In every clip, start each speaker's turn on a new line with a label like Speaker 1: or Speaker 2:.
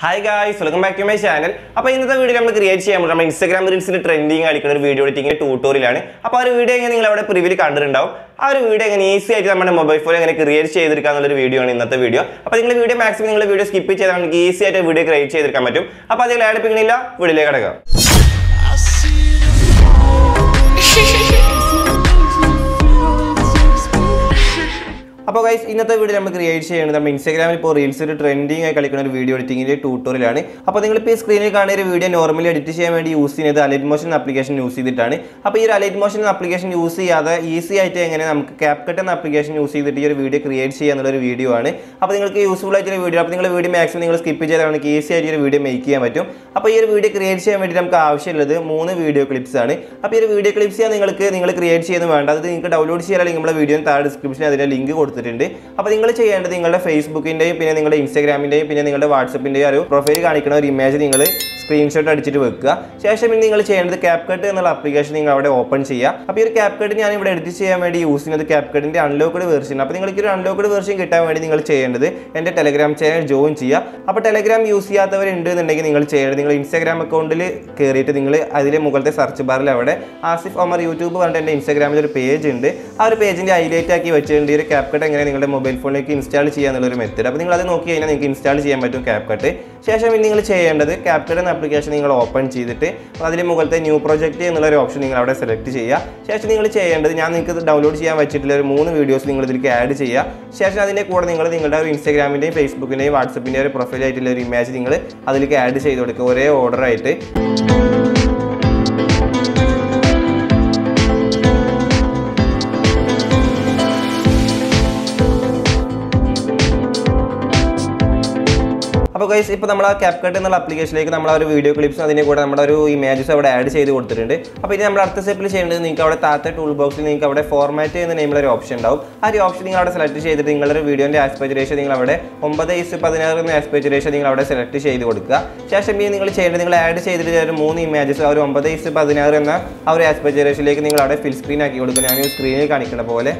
Speaker 1: hi guys welcome back to my channel അപ്പോൾ ഇന്നത്തെ video നമ്മൾ ക്രിയേറ്റ് ചെയ്യാൻ നമ്മുടെ ഇൻസ്റ്റാഗ്രാം റീൽസിൽ ട്രെൻഡിങ് കളിക്കുന്ന ഒരു വീഡിയോ എഡിറ്റിംഗ് ട്യൂട്ടോറിയലാണ് അപ്പോൾ ആ ഒരു വീഡിയോ എങ്ങനെ നിങ്ങൾ അവിടെ പ്രിവ്യൂ കണ്ടിട്ടുണ്ടാവും ആ ഒരു വീഡിയോ എങ്ങനെ ഈസി ആയിട്ട് നമ്മുടെ മൊബൈൽ ഫോൺ എങ്ങനെ ക്രിയേറ്റ് ചെയ്തെടുക്കുക എന്നുള്ളൊരു വീഡിയോ ആണ് ഇന്നത്തെ വീഡിയോ അപ്പോൾ നിങ്ങൾ വീഡിയോ മാക്സിമം നിങ്ങൾ വീഡിയോ സ്കിപ്പ് ചെയ്താൽ നമുക്ക് ഈസി ആയിട്ട് വീഡിയോ ക്രിയേറ്റ് ചെയ്തെടുക്കാൻ പറ്റും അപ്പോൾ അതിൽ ആഡ് പിന്നില്ല വീഡിയോയിലേക്ക് കിടക്കാം അപ്പോൾ ഗൈസ് ഇന്നത്തെ വീഡിയോ നമ്മൾ ക്രിയേറ്റ് ചെയ്യുന്നത് നമ്മൾ ഇൻസ്റ്റാഗ്രാമിൽ ഇപ്പോൾ റീൽസ് ഒരു ട്രെൻഡിങ് ആയി കളിക്കുന്ന ഒരു വീഡിയോ എഡിറ്റിംഗിൻ്റെ ട്യൂട്ടോറിയലാണ് അപ്പോൾ നിങ്ങളിപ്പോൾ ഈ സ്ക്രീനിൽ കാണുന്ന ഒരു വീഡിയോ നോർമലി എഡിറ്റ് ചെയ്യാൻ വേണ്ടി യൂസ് ചെയ്യുന്നത് അലൈറ്റ് മോഷൻ ആപ്ലിക്കേഷൻ യൂസ് ചെയ്തിട്ടാണ് അപ്പോൾ ഈ ഒരു അലൈറ്റ് മോഷൻ ആപ്ലിക്കേഷൻ യൂസ് ചെയ്യാതെ ഈസി ആയിട്ട് എങ്ങനെ നമുക്ക് ക്യാപ്കട്ട് എന്ന ആപ്ലിക്കേഷൻ യൂസ് ചെയ്തിട്ട് ഈ ഒരു വീഡിയോ ക്രിയേറ്റ് ചെയ്യുക എന്നുള്ള ഒരു വീഡിയോ ആണ് അപ്പോൾ നിങ്ങൾക്ക് യൂസ്ഫുൾ ആയിട്ടുള്ള വീഡിയോ അപ്പോൾ നിങ്ങൾ വീഡിയോ മാക്സിമം നിങ്ങൾ സ്കിപ്പ് ചെയ്താൽ നമുക്ക് ഈസി ആയിട്ട് ഈ ഒരു വീഡിയോ മേക്ക് ചെയ്യാൻ പറ്റും അപ്പോൾ ഈ ഒരു വീഡിയോ ക്രിയേറ്റ് ചെയ്യാൻ വേണ്ടി നമുക്ക് ആവശ്യമുള്ളത് മൂന്ന് വീഡിയോ ക്ലിപ്സ് ആണ് അപ്പോൾ ഈ ഒരു വീഡിയോ ക്ലിപ്സ് ചെയ്യാൻ നിങ്ങൾക്ക് നിങ്ങൾ ക്രിയേറ്റ് ചെയ്യുന്നത് വേണ്ട അത് നിങ്ങൾക്ക് ഡൗൺലോഡ് ചെയ്യാൻ നമ്മുടെ വീഡിയോ താഴെ ഡിസ്ക്രിപ്ഷനിൽ അതിൻ്റെ ലിങ്ക് കൊടുത്തിട്ടുണ്ട് അപ്പോൾ നിങ്ങൾ ചെയ്യേണ്ടത് നിങ്ങളുടെ ഫേസ്ബുക്കിൻ്റെയും പിന്നെ നിങ്ങളുടെ ഇൻസ്റ്റാഗ്രാമിൻ്റെയും പിന്നെ നിങ്ങളുടെ വാട്സപ്പിൻ്റെയും ഒരു പ്രൊഫൈൽ കാണിക്കുന്ന ഒരു ഇമേജ് നിങ്ങൾ സ്ക്രീൻഷോട്ട് അടിച്ചിട്ട് വെക്കുക ശേഷം പിന്നെ നിങ്ങൾ ചെയ്യേണ്ടത് ക്യാപ്കട്ട് എന്നുള്ള ആപ്ലിക്കേഷൻ നിങ്ങൾ അവിടെ ഓപ്പൺ ചെയ്യുക അപ്പോൾ ഈ ഒരു ക്യാപ്കട്ട് ഞാൻ ഇവിടെ എഡിറ്റ് ചെയ്യാൻ വേണ്ടി യൂസ് ചെയ്യുന്നത് ക്യാപ്കട്ടിൻ്റെ അൺലോക്ക്ഡ് വെർഷൻ അപ്പോൾ നിങ്ങൾക്ക് ഒരു അൺലോക്ക്ഡ് വെർഷൻ കിട്ടാൻ വേണ്ടി നിങ്ങൾ ചെയ്യേണ്ടത് എൻ്റെ ടെലഗ്രാം ചാനൽ ജോയിൻ ചെയ്യുക അപ്പോൾ ടെലഗ്രാം യൂസ് ചെയ്യാത്തവരുണ്ട് എന്നുണ്ടെങ്കിൽ നിങ്ങൾ ചെയ്യേണ്ടത് നിങ്ങൾ ഇൻസ്റ്റാഗ്രാം അക്കൗണ്ടിൽ കയറിയിട്ട് നിങ്ങൾ അതിലെ മുകളിലത്തെ സെർച്ച് ബാറിൽ അവിടെ ആസിഫ് ഒമർ യൂട്യൂബ് പറഞ്ഞിട്ട് എൻ്റെ ഇൻസ്റ്റാഗ്രാമിൽ ഒരു പേജ് ഉണ്ട് ആ ഒരു പേജിൻ്റെ ഹൈലൈറ്റ് ആക്കി വെച്ചിട്ടുണ്ട് ഈ ഒരു ക്യാപ്കട്ട് എങ്ങനെ നിങ്ങളുടെ മൊബൈൽ ഫോണിലേക്ക് ഇൻസ്റ്റാൾ ചെയ്യുക എന്നുള്ളൊരു മെത്തേഡ് അപ്പോൾ നിങ്ങൾ അത് നോക്കി കഴിഞ്ഞാൽ നിങ്ങൾക്ക് ഇൻസ്റ്റാൾ ചെയ്യാൻ പറ്റും ക്യാപ്കട്ട് ശേഷം ഇനി നിങ്ങൾ ചെയ്യേണ്ടത് ക്യാപ്കട്ട് എന്ന ആപ്ലിക്കേഷൻ നിങ്ങൾ ഓപ്പൺ ചെയ്തിട്ട് അതിൽ മുകളിലത്തെ ന്യൂ പ്രൊജക്റ്റ് എന്നുള്ള ഒരു ഓപ്ഷൻ നിങ്ങൾ അവിടെ സെലക്ട് ചെയ്യുക ശേഷം നിങ്ങൾ ചെയ്യേണ്ടത് ഞാൻ നിങ്ങൾക്ക് ഡൗൺലോഡ് ചെയ്യാൻ വെച്ചിട്ടുള്ള ഒരു മൂന്ന് വീഡിയോസ് നിങ്ങൾ ഇതിലേക്ക് ആഡ് ചെയ്യുക ശേഷം അതിൻ്റെ കൂടെ നിങ്ങൾ നിങ്ങളുടെ ഒരു ഇൻസ്റ്റാഗ്രാമിൻ്റെയും ഫേസ്ബുക്കിൻ്റെയും വാട്സപ്പിൻ്റെയും ഒരു പ്രൊഫൈൽ ആയിട്ടുള്ള ഒരു ഇമേജ് നിങ്ങൾ അതിലേക്ക് ആഡ് ചെയ്ത് കൊടുക്കുക ഒരേ ഓർഡർ ആയിട്ട് അപ്പോൾ ഗൈസ് ഇപ്പോൾ നമ്മൾ ആ ക്യാപ്കട്ട് എന്നുള്ള ആപ്ലിക്കേഷനിലേക്ക് നമ്മൾ ആ ഒരു വീഡിയോ ക്ലിപ്സ് അതിൻ്റെ കൂടെ നമ്മുടെ ഒരു ഇമേജസ് അവിടെ ആഡ് ചെയ്ത് കൊടുത്തിട്ടുണ്ട് അപ്പോൾ ഇനി നമ്മൾ അടുത്ത സ്റ്റെപ്പിൽ ചെയ്യേണ്ടത് നിങ്ങൾക്ക് അവിടെ താഴത്തെ ടൂൾ ബോക്സിൽ നിങ്ങൾക്ക് അവിടെ ഫോർമാറ്റ് എന്ന നെയിമിൽ ഒരു ഓപ്ഷൻ ഉണ്ടാവും ആ ഒരു ഓപ്ഷൻ നിങ്ങൾ അവിടെ സെലക്ട് ചെയ്തിട്ട് നിങ്ങളുടെ വീഡിയോൻ്റെ ആസ്പെക്ട് റേഷ്യോ നിങ്ങൾ അവിടെ ഒമ്പത് ഇസ് പതിനാറ് എന്ന ആസ്പെക്ട് റേഷ്യോ നിങ്ങൾ അവിടെ സെലക്ട് ചെയ്ത് കൊടുക്കുക ശേഷം ഈ നിങ്ങൾ ചെയ്യേണ്ടത് നിങ്ങൾ ആഡ് ചെയ്തിട്ട് ഒരു മൂന്ന് ഇമേജസ് ആ ഒരു ഒമ്പത് ഇസ് പതിനാറ് എന്ന ആ ഒരു ആസ്പെക്ട് റേഷ്യോയിലേക്ക് നിങ്ങൾ അവിടെ ഫിൽ സ്ക്രീൻ ആക്കി കൊടുക്കുക ഞാൻ ഈ സ്ക്രീനിൽ കാണിക്കുന്ന പോലെ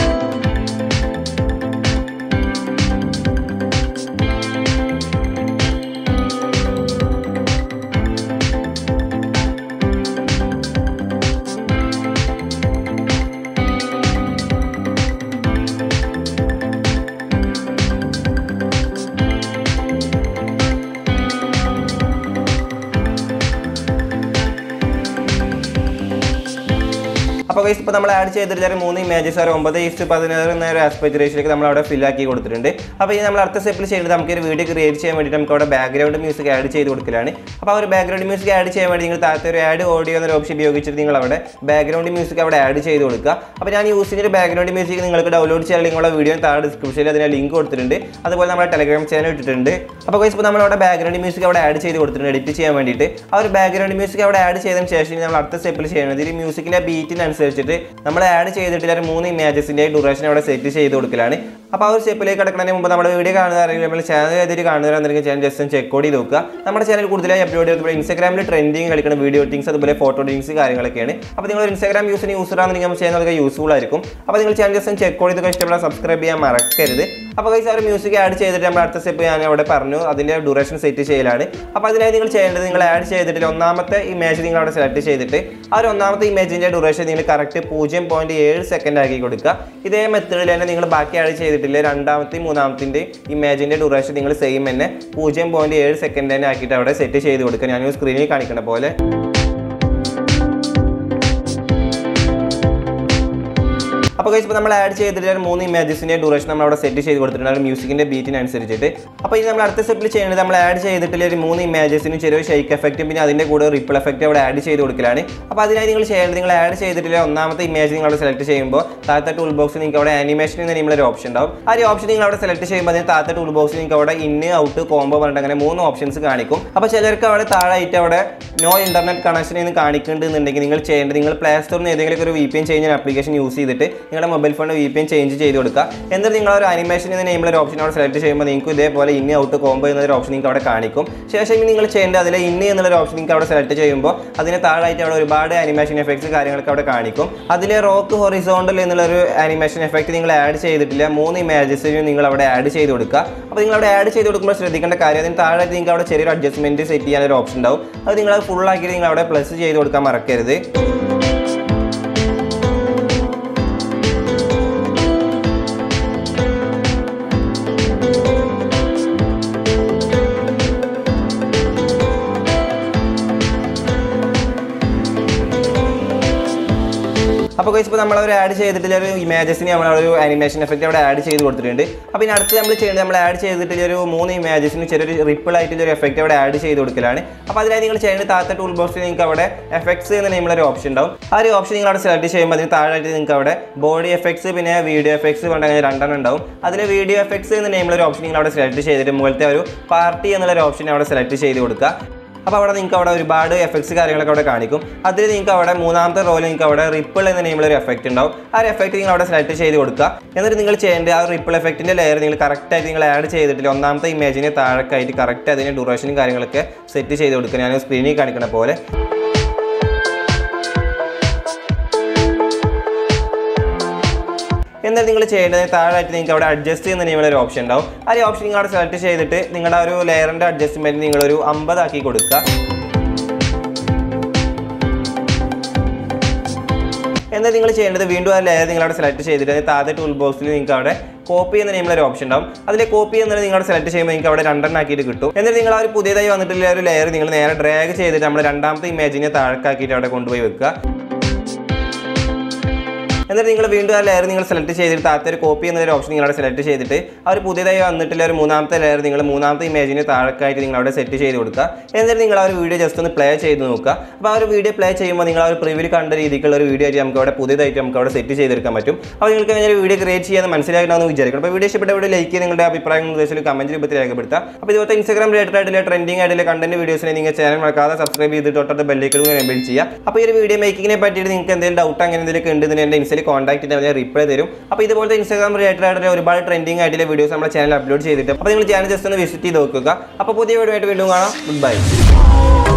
Speaker 1: അപ്പോൾ ഗൈസ് ഇപ്പോൾ നമ്മൾ ആഡ് ചെയ്തിട്ട് മൂന്ന് ഇമേജസ് ഒരു ഒമ്പത് ഇസ്റ്റ് പതിനാറ് എന്ന ഒരു ആസ്പെക്ട് റേഷ്യോയിലേക്ക് നമ്മൾ അവിടെ fill ആക്കി കൊടുത്തിട്ടുണ്ട് അപ്പോൾ ഇനി നമ്മൾ അടുത്ത സ്റ്റെപ്പിൽ ചെയ്യുന്നത് നമുക്ക് ഒരു വീഡിയോ ക്രിയേറ്റ് ചെയ്യാൻ വേണ്ടി നമുക്ക് അവിടെ ബാക്ക്ഗ്രൗണ്ട് മ്യൂസിക് ആഡ് ചെയ്ത് കൊടുക്കലാണ് അപ്പോൾ ആ ഒരു ബാക്ക്ഗ്രൗണ്ട് മ്യൂസിക് ആഡ് ചെയ്യാൻ വേണ്ടി നിങ്ങൾ താഴത്തെ ഒരു ആഡ് ഓഡിയോ എന്നൊരു ഓപ്ഷൻ ഉപയോഗിച്ചിട്ട് നിങ്ങൾ അവിടെ ബാക്ക്ഗ്രൗണ്ട് മ്യൂസിക് അവിടെ ആഡ് ചെയ്ത് കൊടുക്കുക അപ്പോൾ ഞാൻ യൂസ് ചെയ്യുന്ന ബാക്ക്ഗ്രൗണ്ട് മ്യൂസിക് നിങ്ങൾക്ക് ഡൗൺലോഡ് ചെയ്യാൻ നിങ്ങളുടെ വീഡിയോ താഴെ ഡിസ്ക്രിപ്ഷനിൽ അതിന് ലിങ്ക് കൊടുത്തിട്ടുണ്ട് അതുപോലെ നമ്മുടെ ടെലഗ്രാം ചാനൽ ഇട്ടിട്ടുണ്ട് അപ്പോൾ ഗൈസ് ഇപ്പോൾ നമ്മൾ അവിടെ ബാക്ക്ഗ്രൗണ്ട് മ്യൂസിക് അവിടെ ആഡ് ചെയ്ത് കൊടുത്തിട്ടുണ്ട് എഡിറ്റ് ചെയ്യാൻ വേണ്ടിയിട്ട് ആ ഒരു ബാക്ക്ഗ്രൗണ്ട് മ്യൂസിക് അവിടെ ആഡ് ചെയ്തതിന് ശേഷം ഇനി നമ്മൾ അടുത്ത സ്റ്റെപ്പിൽ ചെയ്യുന്നത് ഈ മ്യൂസിക്കിൻ്റെ ബീറ്റിനനുസരിച്ചിട്ട് നമ്മൾ ആഡ് ചെയ്തിട്ടുള്ള ഒരു മൂന്ന് ഇമേജസിൻ്റെ ഡ്യൂറേഷൻ അവിടെ സെറ്റ് ചെയ്ത് കൊടുക്കലാണ് അപ്പോൾ ആ ഒരു സ്റ്റെപ്പിലേക്ക് കിടക്കുന്നതിന് മുമ്പ് നമ്മുടെ വീഡിയോ കാണുന്നതാണെങ്കിൽ നമ്മൾ ചാനൽ ഏതൊരു കാണുന്നവരാണെങ്കിൽ ചാനൽ ജസ്റ്റ് ഒന്ന് ചെക്ക് ചെയ്ത് നോക്കുക നമ്മുടെ ചാനൽ കൂടുതലായി അപ്ലോഡ് ചെയ്തപ്പോൾ ഇൻസ്റ്റാഗ്രാമിൽ ട്രെൻഡിങ് കളിക്കുന്ന വീഡിയോ എഡിറ്റിംഗ്സ് അതുപോലെ ഫോട്ടോ എഡിറ്റിംഗ്സ് കാര്യങ്ങളൊക്കെയാണ് അപ്പോൾ നിങ്ങൾ ഇൻസ്റ്റാഗ്രാം യൂസിന് യൂസർ ആണെന്നുണ്ടെങ്കിൽ നമ്മൾ ചാനൽ അതൊക്കെ യൂസ്ഫുൾ ആയിരിക്കും അപ്പോൾ നിങ്ങൾ ചാനൽ ജസ്റ്റ് ചെക്ക് ചെയ്തൊക്കെ ഇഷ്ടപ്പെടാൻ സബ്സ്ക്രൈബ് ചെയ്യാൻ മറക്കരുത് അപ്പോൾ കൈസ് ആ ഒരു മ്യൂസിക് ആഡ് ചെയ്തിട്ട് നമ്മൾ അടുത്ത സ്റ്റെപ്പ് ഞാൻ അവിടെ പറഞ്ഞു അതിൻ്റെ ഡ്യൂറേഷൻ സെറ്റ് ചെയ്യലാണ് അപ്പോൾ അതിനായി നിങ്ങൾ ചെയ്യേണ്ടത് നിങ്ങൾ ആഡ് ചെയ്തിട്ട് ഒന്നാമത്തെ ഇമേജ് നിങ്ങൾ അവിടെ സെലക്ട് ചെയ്തിട്ട് ആ ഒരു ഒന്നാമത്തെ ഇമേജിൻ്റെ ഡ്യൂറേഷൻ നിങ്ങൾ കറക്റ്റ് പൂജ്യം പോയിൻറ്റ് ഏഴ് സെക്കൻഡ് ആക്കി കൊടുക്കുക ഇതേ മെത്തേഡിൽ തന്നെ നിങ്ങൾ ബാക്കി ആഡ് ചെയ്തിട്ടില്ല രണ്ടാമത്തെയും മൂന്നാമത്തിൻ്റെയും ഇമേജിൻ്റെ ഡ്യൂറേഷൻ നിങ്ങൾ സെയിം തന്നെ പൂജ്യം പോയിൻറ്റ് ഏഴ് സെക്കൻഡ് തന്നെ ആക്കിയിട്ട് അവിടെ സെറ്റ് ചെയ്ത് കൊടുക്കുക ഞാൻ സ്ക്രീനിൽ കാണിക്കുന്ന പോലെ അപ്പോൾ കഴിച്ച് ഇപ്പോൾ നമ്മൾ ആഡ് ചെയ്തിട്ട് മൂന്ന് ഇമേജസിൻ്റെ ഡ്യൂറേഷൻ നമ്മൾ അവിടെ സെറ്റ് ചെയ്ത് കൊടുത്തിട്ടുണ്ട് മ്യൂസിക്കിൻ്റെ ബീറ്റിനനുസരിച്ചിട്ട് അപ്പോൾ ഇത് നമ്മൾ അടുത്ത സ്റ്റെപ്പിൽ ചെയ്യുന്നത് നമ്മൾ ആഡ് ചെയ്തിട്ടുള്ള ഒരു മൂന്ന് ഇമേജസിന് ചെറിയ ഷെയ്ക്ക് എഫക്റ്റും പിന്നെ അതിൻ്റെ കൂടെ റിപ്പിൾ എഫക്റ്റ് അവിടെ ആഡ് ചെയ്ത് കൊടുക്കലാണ് അപ്പോൾ അതിനായി നിങ്ങൾ ചെയ്യേണ്ടത് നിങ്ങൾ ആഡ് ചെയ്തിട്ടുള്ള ഒന്നാമത്തെ ഇമേജ് നിങ്ങൾ അവിടെ സെലക്ട് ചെയ്യുമ്പോൾ താഴത്തെ ടൂൾ ബോക്സ് നിങ്ങൾക്ക് അവിടെ ആനിമേഷൻ എന്ന നിങ്ങളൊരു ഓപ്ഷൻ ഉണ്ടാവും ആ ഒരു ഓപ്ഷൻ നിങ്ങൾ അവിടെ സെലക്ട് ചെയ്യുമ്പോൾ അതിന് താഴത്തെ ടൂൾ ബോക്സ് നിങ്ങൾക്ക് അവിടെ ഇന്ന് ഔട്ട് കോംബോ പറഞ്ഞിട്ട് അങ്ങനെ മൂന്ന് ഓപ്ഷൻസ് കാണിക്കും അപ്പോൾ ചിലർക്ക് അവിടെ താഴായിട്ട് അവിടെ നോ ഇന്റർനെറ്റ് കണക്ഷൻ എന്ന് കാണിക്കുന്നുണ്ടെന്നുണ്ടെങ്കിൽ നിങ്ങൾ ചെയ്യേണ്ടത് നിങ്ങൾ പ്ലേ സ്റ്റോറിൽ നിന്ന് ഏതെങ്കിലും ഒരു വി പി എൻ ചെയ്യുന്ന ആപ്ലിക്കേഷൻ യൂസ് ചെയ്തിട്ട് നിങ്ങളുടെ മൊബൈൽ ഫോണിൻ്റെ വി പി എൻ ചേഞ്ച് ചെയ്ത് കൊടുക്കുക എന്നിട്ട് നിങ്ങൾ ഒരു അനിമേഷൻ എന്ന നെയിമുള്ള ഒരു ഓപ്ഷൻ അവിടെ സെലക്ട് ചെയ്യുമ്പോൾ നിങ്ങൾക്ക് ഇതേപോലെ ഇനി ഔട്ട് കോംബോ എന്നൊരു ഓപ്ഷൻ നിങ്ങൾക്ക് അവിടെ കാണിക്കും ശേഷം ഇനി നിങ്ങൾ ചെയ്യേണ്ടത് അതിൽ ഇനി എന്നുള്ളൊരു ഓപ്ഷൻ നിങ്ങൾക്ക് അവിടെ സെലക്ട് ചെയ്യുമ്പോൾ അതിന് താഴായിട്ട് അവിടെ ഒരുപാട് അനിമേഷൻ എഫക്ട്സ് കാര്യങ്ങളൊക്കെ അവിടെ കാണിക്കും അതിൽ റോക്ക് ഹൊറിസോണ്ടൽ എന്നുള്ളൊരു അനിമേഷൻ എഫക്റ്റ് നിങ്ങൾ ആഡ് ചെയ്തിട്ടില്ല മൂന്ന് ഇമേജസിനും നിങ്ങൾ അവിടെ ആഡ് ചെയ്ത് കൊടുക്കുക അപ്പോൾ നിങ്ങൾ അവിടെ ആഡ് ചെയ്ത് കൊടുക്കുമ്പോൾ ശ്രദ്ധിക്കേണ്ട കാര്യം അതിന് താഴെ നിങ്ങൾക്ക് അവിടെ ചെറിയൊരു അഡ്ജസ്റ്റ്മെൻറ്റ് സെറ്റ് ചെയ്യാനൊരു ഓപ്ഷൻ ഉണ്ടാവും അത് നിങ്ങൾ ഫുൾ ആക്കിയിട്ട് നിങ്ങൾ അവിടെ പ്ലസ് ചെയ്ത് കൊടുക്കാൻ മറക്കരുത് അപ്പോൾ കഴിച്ച് ഇപ്പോൾ നമ്മൾ ഒരു ആഡ് ചെയ്തിട്ടുള്ള ഒരു ഇമേജസിന് നമ്മൾ ഒരു അനിമേഷൻ എഫക്റ്റ് അവിടെ ആഡ് ചെയ്ത് കൊടുത്തിട്ടുണ്ട് അപ്പോൾ ഇനി അടുത്ത് നമ്മൾ ചെയ്യേണ്ടത് നമ്മൾ ആഡ് ചെയ്തിട്ടുള്ള ഒരു മൂന്ന് ഇമേജസിന് ചെറിയൊരു റിപ്പിൾ ആയിട്ടുള്ള ഒരു എഫക്റ്റ് അവിടെ ആഡ് ചെയ്ത് കൊടുക്കലാണ് അപ്പോൾ അതിനായി നിങ്ങൾ ചെയ്യേണ്ടത് താത്ത ടൂൾ ബോക്സിൽ നിങ്ങൾക്ക് അവിടെ എഫക്ട്സ് എന്ന നെയിമുള്ള ഒരു ഓപ്ഷൻ ഉണ്ടാവും ആ ഒരു ഓപ്ഷൻ നിങ്ങൾ അവിടെ സെലക്ട് ചെയ്യുമ്പോൾ അതിന് താഴായിട്ട് നിങ്ങൾക്ക് അവിടെ ബോഡി എഫക്ട്സ് പിന്നെ വീഡിയോ എഫക്ട്സ് കൊണ്ട് അങ്ങനെ രണ്ടെണ്ണം ഉണ്ടാവും അതിൽ വീഡിയോ എഫക്ട്സ് എന്ന നെയിമുള്ള ഒരു ഓപ്ഷൻ നിങ്ങൾ അവിടെ സെലക്ട് ചെയ്തിട്ട് മുകളിലത്തെ ഒരു പാർട്ടി എന്നുള്ള ഒരു ഓപ്ഷൻ അവിടെ സെലക്ട് ചെയ്ത് കൊടുക്കുക അപ്പോൾ അവിടെ നിങ്ങൾക്ക് അവിടെ ഒരുപാട് എഫക്ട്സ് കാര്യങ്ങളൊക്കെ അവിടെ കാണിക്കും അതിൽ നിങ്ങൾക്ക് അവിടെ മൂന്നാമത്തെ റോയിൽ നിങ്ങൾക്ക് അവിടെ റിപ്പിൾ എന്ന നെയിമുള്ള ഒരു എഫക്റ്റ് ഉണ്ടാവും ആ ഒരു എഫക്റ്റ് നിങ്ങൾ അവിടെ സെലക്ട് ചെയ്ത് കൊടുക്കുക എന്നിട്ട് നിങ്ങൾ ചെയ്യേണ്ട ആ റിപ്പിൾ എഫക്റ്റിൻ്റെ ലെയർ നിങ്ങൾ കറക്റ്റായിട്ട് നിങ്ങൾ ആഡ് ചെയ്തിട്ടില്ല ഒന്നാമത്തെ ഇമേജിന് താഴേക്കായിട്ട് കറക്റ്റ് അതിന് ഡ്യൂറേഷനും കാര്യങ്ങളൊക്കെ സെറ്റ് ചെയ്ത് കൊടുക്കുക ഞാൻ സ്ക്രീനിൽ കാണിക്കണ പോലെ എന്നാൽ നിങ്ങൾ ചെയ്യേണ്ടത് താഴായിട്ട് നിങ്ങൾക്ക് അവിടെ അഡ്ജസ്റ്റ് ചെയ്യുന്ന നിങ്ങളുടെ ഒരു ഓപ്ഷൻ ഉണ്ടാവും ആ ഒരു ഓപ്ഷൻ നിങ്ങൾ അവിടെ സെലക്ട് ചെയ്തിട്ട് നിങ്ങളുടെ ആ ഒരു ലെയറിൻ്റെ അഡ്ജസ്റ്റ്മെൻറ്റ് നിങ്ങളൊരു അമ്പതാക്കി കൊടുക്കുക എന്നാൽ നിങ്ങൾ ചെയ്യേണ്ടത് വീണ്ടും ആ ലെയർ നിങ്ങൾ അവിടെ സെലക്ട് ചെയ്തിട്ട് അതിന് താഴെ ടൂൾ ബോക്സിൽ നിങ്ങൾക്ക് അവിടെ കോപ്പി എന്ന നെയിമുള്ള ഒരു ഓപ്ഷൻ ഉണ്ടാവും അതിൽ കോപ്പി എന്നുള്ളത് നിങ്ങൾ സെലക്ട് ചെയ്യുമ്പോൾ നിങ്ങൾക്ക് അവിടെ രണ്ടെണ്ണം ആക്കിയിട്ട് കിട്ടും എന്നിട്ട് നിങ്ങൾ ആ ഒരു പുതിയതായി വന്നിട്ടുള്ള ഒരു ലെയർ നിങ്ങൾ നേരെ ഡ്രാഗ് ചെയ്തിട്ട് നമ്മൾ രണ്ടാമത്തെ ഇമേജിനെ താഴേക്കാക്കിയിട്ട് അവിടെ കൊണ്ടുപോയി വെക്കുക എന്നിട്ട് നിങ്ങൾ വീണ്ടും ആ ലെയർ നിങ്ങൾ സെലക്ട് ചെയ്തിട്ട് താഴത്തെ ഒരു കോപ്പി എന്നൊരു ഓപ്ഷൻ നിങ്ങൾ അവിടെ സെലക്ട് ചെയ്തിട്ട് ആ ഒരു പുതിയതായി വന്നിട്ടുള്ള ഒരു മൂന്നാമത്തെ ലെയർ നിങ്ങൾ മൂന്നാമത്തെ ഇമേജിന് താഴേക്കായിട്ട് നിങ്ങൾ അവിടെ സെറ്റ് ചെയ്ത് കൊടുക്കുക എന്നിട്ട് നിങ്ങൾ ആ ഒരു വീഡിയോ ജസ്റ്റ് ഒന്ന് പ്ലേ ചെയ്ത് നോക്കുക അപ്പോൾ ആ ഒരു വീഡിയോ പ്ലേ ചെയ്യുമ്പോൾ നിങ്ങൾ ആ ഒരു പ്രിവ്യൂ കണ്ട രീതിക്കുള്ള ഒരു വീഡിയോ ആയിട്ട് നമുക്ക് അവിടെ പുതിയതായിട്ട് നമുക്ക് അവിടെ സെറ്റ് ചെയ്തെടുക്കാൻ പറ്റും അപ്പോൾ നിങ്ങൾക്ക് അങ്ങനെ ഒരു വീഡിയോ ക്രിയേറ്റ് ചെയ്യാൻ മനസ്സിലാക്കണമെന്ന് വിചാരിക്കണം അപ്പോൾ വീഡിയോ ഇഷ്ടപ്പെട്ട വീഡിയോ ലൈക്ക് ചെയ്ത് നിങ്ങളുടെ അഭിപ്രായം നിർദ്ദേശത്തിൽ കമന്റ് രൂപത്തിൽ രേഖപ്പെടുത്താം അപ്പോൾ ഇതുപോലത്തെ ഇൻസ്റ്റാഗ്രാം റിലേറ്റഡ് ആയിട്ടുള്ള ട്രെൻഡിങ് ആയിട്ടുള്ള കണ്ടന്റ് വീഡിയോസിനെ നിങ്ങൾ ചാനൽ മറക്കാതെ സബ്സ്ക്രൈബ് ചെയ്ത് തൊട്ടടുത്ത ബെല്ലേക്കും എനേബിൾ ചെയ്യുക അപ്പോൾ ഈ ഒരു വീഡിയോ മേക്കിങ്ങിനെ പറ്റിയിട്ട് നിങ്ങൾക്ക് എന്തെങ്കിലും ഡൗട്ട് അങ്ങനെ എന്തെങ്കിലും ഉണ്ടെന്ന് എൻ്റെ ഇൻസ്റ്റയിൽ കോൺടാക്ട് ചെയ്താൽ ഞാൻ റിപ്ലൈ തരും അപ്പോൾ ഇതുപോലത്തെ ഇൻസ്റ്റാഗ്രാം റിലേറ്റഡ് ആയിട്ടുള്ള ഒരുപാട് ട്രെൻഡിങ് ആയിട്ടുള്ള വീഡിയോസ് നമ്മുടെ ചാനൽ അപ്ലോഡ് ചെയ്തിട്ട് അപ്പോൾ നിങ്ങൾ ചാനൽ ജസ്റ്റ് ഒന്ന് വിസിറ്റ് ചെയ്ത് നോക്കുക അപ്പോൾ പുതിയ വീഡിയോ ആയിട്ട് വീണ്ടും കാണാം ഗുഡ് ബൈ